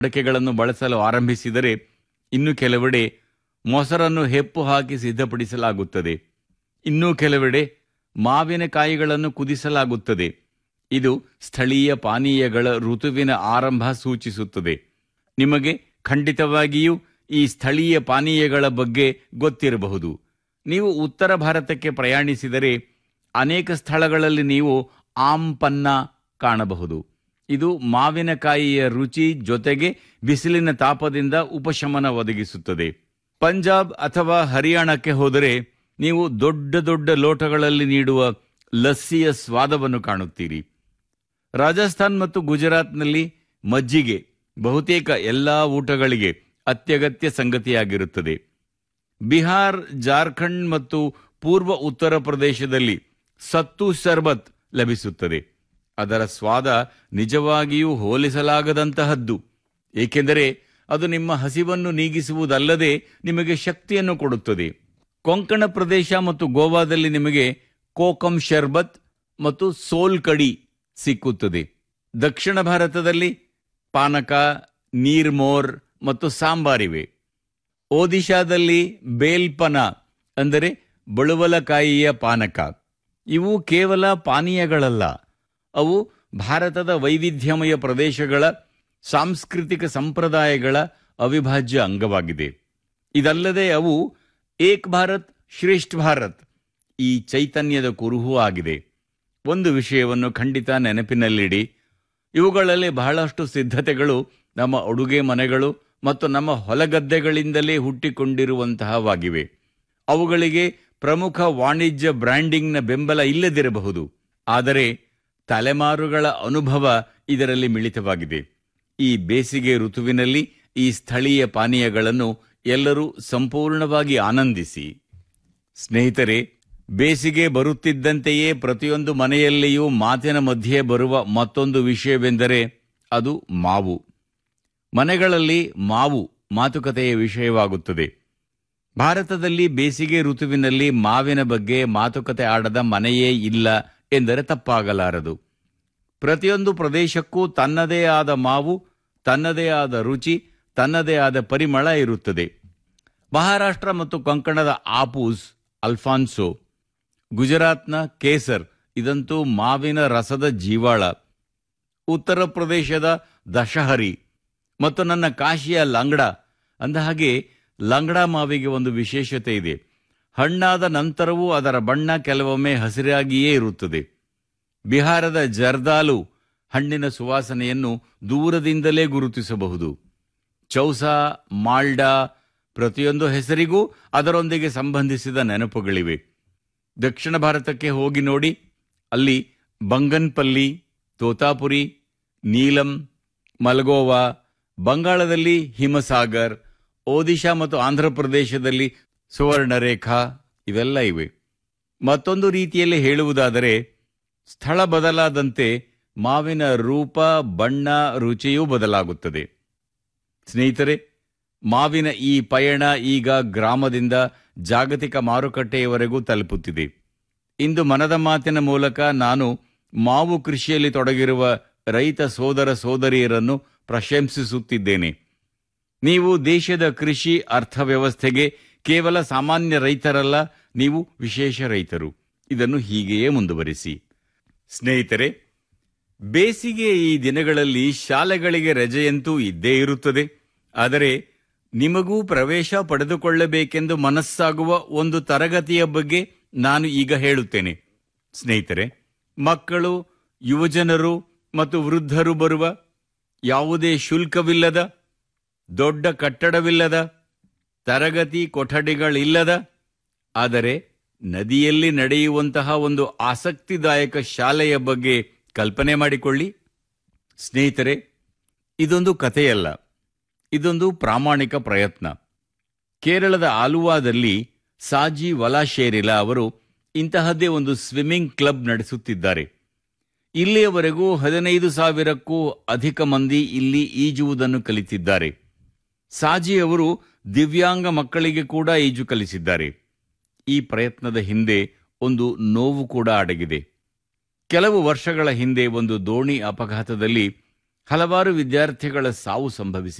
ಅಡಕೆಗಳನ್ನು ಬಳಸಲು ಆರಂಭಿಸಿದರೆ ಇನ್ನು ಕೆಲವೆಡೆ ಮೊಸರನ್ನು ಹೆಪ್ಪು ಹಾಕಿ ಸಿದ್ಧಪಡಿಸಲಾಗುತ್ತದೆ ಇನ್ನೂ ಕೆಲವೆಡೆ ಮಾವಿನಕಾಯಿಗಳನ್ನು ಕುದಿಸಲಾಗುತ್ತದೆ ಇದು ಸ್ಥಳೀಯ ಪಾನೀಯಗಳ ಋತುವಿನ ಆರಂಭ ಸೂಚಿಸುತ್ತದೆ ನಿಮಗೆ ಖಂಡಿತವಾಗಿಯೂ ಈ ಸ್ಥಳೀಯ ಪಾನೀಯಗಳ ಬಗ್ಗೆ ಗೊತ್ತಿರಬಹುದು ನೀವು ಉತ್ತರ ಭಾರತಕ್ಕೆ ಪ್ರಯಾಣಿಸಿದರೆ ಅನೇಕ ಸ್ಥಳಗಳಲ್ಲಿ ನೀವು ಆಂಪನ್ನ ಕಾಣಬಹುದು ಇದು ಮಾವಿನಕಾಯಿಯ ರುಚಿ ಜೊತೆಗೆ ಬಿಸಿಲಿನ ತಾಪದಿಂದ ಉಪಶಮನ ಒದಗಿಸುತ್ತದೆ ಪಂಜಾಬ್ ಅಥವಾ ಹರಿಯಾಣಕ್ಕೆ ಹೋದರೆ ನೀವು ದೊಡ್ಡ ದೊಡ್ಡ ಲೋಟಗಳಲ್ಲಿ ನೀಡುವ ಲಸ್ಸಿಯ ಸ್ವಾದವನ್ನು ಕಾಣುತ್ತೀರಿ ರಾಜಸ್ಥಾನ್ ಮತ್ತು ಗುಜರಾತ್ನಲ್ಲಿ ಮಜ್ಜಿಗೆ ಬಹುತೇಕ ಎಲ್ಲಾ ಊಟಗಳಿಗೆ ಅತ್ಯಗತ್ಯ ಸಂಗತಿಯಾಗಿರುತ್ತದೆ ಬಿಹಾರ್ ಜಾರ್ಖಂಡ್ ಮತ್ತು ಪೂರ್ವ ಉತ್ತರ ಪ್ರದೇಶದಲ್ಲಿ ಸತ್ತು ಶರ್ಬತ್ ಲಭಿಸುತ್ತದೆ ಅದರ ಸ್ವಾದ ನಿಜವಾಗಿಯೂ ಹೋಲಿಸಲಾಗದಂತಹದ್ದು ಏಕೆಂದರೆ ಅದು ನಿಮ್ಮ ಹಸಿವನ್ನು ನೀಗಿಸುವುದಲ್ಲದೆ ನಿಮಗೆ ಶಕ್ತಿಯನ್ನು ಕೊಡುತ್ತದೆ ಕೊಂಕಣ ಪ್ರದೇಶ ಮತ್ತು ಗೋವಾದಲ್ಲಿ ನಿಮಗೆ ಕೋಕಂ ಶರ್ಬತ್ ಮತ್ತು ಸೋಲ್ ಕಡಿ ಸಿಕ್ಕುತ್ತದೆ ದಕ್ಷಿಣ ಭಾರತದಲ್ಲಿ ಪಾನಕ ನೀರ್ಮೋರ್ ಮತ್ತು ಸಾಂಬಾರಿವೆ ಒಡಿಶಾದಲ್ಲಿ ಬೇಲ್ಪನ ಅಂದರೆ ಬಳುವಲಕಾಯಿಯ ಪಾನಕ ಇವು ಕೇವಲ ಪಾನೀಯಗಳಲ್ಲ ಅವು ಭಾರತದ ವೈವಿಧ್ಯಮಯ ಪ್ರದೇಶಗಳ ಸಾಂಸ್ಕೃತಿಕ ಸಂಪ್ರದಾಯಗಳ ಅವಿಭಾಜ್ಯ ಅಂಗವಾಗಿದೆ ಇದಲ್ಲದೆ ಅವು ಏಕ್ ಭಾರತ್ ಶ್ರೇಷ್ಠ ಭಾರತ್ ಈ ಚೈತನ್ಯದ ಕುರುಹೂ ಆಗಿದೆ ಒಂದು ವಿಷಯವನ್ನು ಖಂಡಿತ ನೆನಪಿನಲ್ಲಿಡಿ ಇವುಗಳಲ್ಲಿ ಬಹಳಷ್ಟು ಸಿದ್ಧತೆಗಳು ನಮ್ಮ ಅಡುಗೆ ಮನೆಗಳು ಮತ್ತು ನಮ್ಮ ಹೊಲಗದ್ದೆಗಳಿಂದಲೇ ಹುಟ್ಟಿಕೊಂಡಿರುವಂತಹವಾಗಿವೆ ಅವುಗಳಿಗೆ ಪ್ರಮುಖ ವಾಣಿಜ್ಯ ಬ್ರ್ಯಾಂಡಿಂಗ್ನ ಬೆಂಬಲ ಇಲ್ಲದಿರಬಹುದು ಆದರೆ ತಲೆಮಾರುಗಳ ಅನುಭವ ಇದರಲ್ಲಿ ಮಿಳಿತವಾಗಿದೆ ಈ ಬೇಸಿಗೆ ಋತುವಿನಲ್ಲಿ ಈ ಸ್ಥಳೀಯ ಪಾನೀಯಗಳನ್ನು ಎಲ್ಲರೂ ಸಂಪೂರ್ಣವಾಗಿ ಆನಂದಿಸಿ ಸ್ನೇಹಿತರೆ ಬೇಸಿಗೆ ಬರುತ್ತಿದ್ದಂತೆಯೇ ಪ್ರತಿಯೊಂದು ಮನೆಯಲ್ಲಿಯೂ ಮಾತಿನ ಮಧ್ಯೆ ಬರುವ ಮತ್ತೊಂದು ವಿಷಯವೆಂದರೆ ಅದು ಮಾವು ಮನೆಗಳಲ್ಲಿ ಮಾವು ಮಾತುಕತೆಯ ವಿಷಯವಾಗುತ್ತದೆ ಭಾರತದಲ್ಲಿ ಬೇಸಿಗೆ ಋತುವಿನಲ್ಲಿ ಮಾವಿನ ಬಗ್ಗೆ ಮಾತುಕತೆ ಆಡದ ಮನೆಯೇ ಇಲ್ಲ ಎಂದರೆ ತಪ್ಪಾಗಲಾರದು ಪ್ರತಿಯೊಂದು ಪ್ರದೇಶಕ್ಕೂ ತನ್ನದೇ ಆದ ಮಾವು ತನ್ನದೇ ಆದ ರುಚಿ ತನ್ನದೇ ಆದ ಪರಿಮಳ ಇರುತ್ತದೆ ಮಹಾರಾಷ್ಟ್ರ ಮತ್ತು ಕೊಂಕಣದ ಆಪೂಸ್ ಅಲ್ಫಾನ್ಸೋ ಗುಜರಾತ್ನ ಕೇಸರ್ ಇದಂತೂ ಮಾವಿನ ರಸದ ಜೀವಾಳ ಉತ್ತರ ಪ್ರದೇಶದ ದಶಹರಿ ಮತ್ತು ನನ್ನ ಕಾಶಿಯ ಲಂಗಡ ಅಂದಹಾಗೆ ಲಂಗಡ ಮಾವಿಗೆ ಒಂದು ವಿಶೇಷತೆ ಇದೆ ಹಣ್ಣಾದ ನಂತರವೂ ಅದರ ಬಣ್ಣ ಕೆಲವೊಮ್ಮೆ ಹಸಿರಾಗಿಯೇ ಇರುತ್ತದೆ ಬಿಹಾರದ ಜರ್ದಾಲು ಹಣ್ಣಿನ ಸುವಾಸನೆಯನ್ನು ದೂರದಿಂದಲೇ ಗುರುತಿಸಬಹುದು ಚೌಸಾ ಮಾಲ್ಡಾ ಪ್ರತಿಯೊಂದು ಹೆಸರಿಗೂ ಅದರೊಂದಿಗೆ ಸಂಬಂಧಿಸಿದ ನೆನಪುಗಳಿವೆ ದಕ್ಷಿಣ ಭಾರತಕ್ಕೆ ಹೋಗಿ ನೋಡಿ ಅಲ್ಲಿ ಬಂಗನ್ಪಲ್ಲಿ ತೋತಾಪುರಿ ನೀಲಂ ಮಲ್ಗೋವಾ ಬಂಗಾಳದಲ್ಲಿ ಹಿಮಸಾಗರ್ ಒಡಿಶಾ ಮತ್ತು ಆಂಧ್ರ ಪ್ರದೇಶದಲ್ಲಿ ಸುವರ್ಣರೇಖಾ ಇವೆಲ್ಲ ಇವೆ ಮತ್ತೊಂದು ರೀತಿಯಲ್ಲಿ ಹೇಳುವುದಾದರೆ ಸ್ಥಳ ಬದಲಾದಂತೆ ಮಾವಿನ ರೂಪ ಬಣ್ಣ ರುಚಿಯೂ ಬದಲಾಗುತ್ತದೆ ಸ್ನೇಹಿತರೆ ಮಾವಿನ ಈ ಪಯಣ ಈಗ ಗ್ರಾಮದಿಂದ ಜಾಗತಿಕ ಮಾರುಕಟ್ಟೆಯವರೆಗೂ ತಲುಪುತ್ತಿದೆ ಇಂದು ಮನದ ಮಾತಿನ ಮೂಲಕ ನಾನು ಮಾವು ಕೃಷಿಯಲ್ಲಿ ತೊಡಗಿರುವ ರೈತ ಸೋದರ ಸೋದರಿಯರನ್ನು ಪ್ರಶಂಸಿಸುತ್ತಿದ್ದೇನೆ ನೀವು ದೇಶದ ಕೃಷಿ ಅರ್ಥವ್ಯವಸ್ಥೆಗೆ ಕೇವಲ ಸಾಮಾನ್ಯ ರೈತರಲ್ಲ ನೀವು ವಿಶೇಷ ರೈತರು ಇದನ್ನು ಹೀಗೆಯೇ ಮುಂದುವರಿಸಿ ಸ್ನೇಹಿತರೆ ಬೇಸಿಗೆ ಈ ದಿನಗಳಲ್ಲಿ ಶಾಲೆಗಳಿಗೆ ರಜೆಯಂತೂ ಇದ್ದೇ ಇರುತ್ತದೆ ಆದರೆ ನಿಮಗೂ ಪ್ರವೇಶ ಪಡೆದುಕೊಳ್ಳಬೇಕೆಂದು ಮನಸ್ಸಾಗುವ ಒಂದು ತರಗತಿಯ ಬಗ್ಗೆ ನಾನು ಈಗ ಹೇಳುತ್ತೇನೆ ಸ್ನೇಹಿತರೆ ಮಕ್ಕಳು ಯುವಜನರು ಮತ್ತು ವೃದ್ಧರು ಬರುವ ಯಾವುದೇ ಶುಲ್ಕವಿಲ್ಲದ ದೊಡ್ಡ ಕಟ್ಟಡವಿಲ್ಲದ ತರಗತಿ ಕೊಠಡಿಗಳಿಲ್ಲದ ಆದರೆ ನದಿಯಲ್ಲಿ ನಡೆಯುವಂತಹ ಒಂದು ಆಸಕ್ತಿದಾಯಕ ಶಾಲೆಯ ಬಗ್ಗೆ ಕಲ್ಪನೆ ಮಾಡಿಕೊಳ್ಳಿ ಸ್ನೇಹಿತರೆ ಇದೊಂದು ಕಥೆಯಲ್ಲ ಇದೊಂದು ಪ್ರಾಮಾಣಿಕ ಪ್ರಯತ್ನ ಕೇರಳದ ಆಲುವಾದಲ್ಲಿ ಸಾಜಿ ವಲಾಶೇರಿಲಾ ಅವರು ಇಂತಹದ್ದೇ ಒಂದು ಸ್ವಿಮ್ಮಿಂಗ್ ಕ್ಲಬ್ ನಡೆಸುತ್ತಿದ್ದಾರೆ ಇಲ್ಲಿಯವರೆಗೂ ಹದಿನೈದು ಸಾವಿರಕ್ಕೂ ಅಧಿಕ ಮಂದಿ ಇಲ್ಲಿ ಈಜುವುದನ್ನು ಕಲಿತಿದ್ದಾರೆ ಸಾಜಿ ಅವರು ದಿವ್ಯಾಂಗ ಮಕ್ಕಳಿಗೆ ಕೂಡ ಈಜು ಕಲಿಸಿದ್ದಾರೆ ಈ ಪ್ರಯತ್ನದ ಹಿಂದೆ ಒಂದು ನೋವು ಕೂಡ ಅಡಗಿದೆ ಕೆಲವು ವರ್ಷಗಳ ಹಿಂದೆ ಒಂದು ದೋಣಿ ಅಪಘಾತದಲ್ಲಿ ಹಲವಾರು ವಿದ್ಯಾರ್ಥಿಗಳ ಸಾವು ಸಂಭವಿಸಿದೆ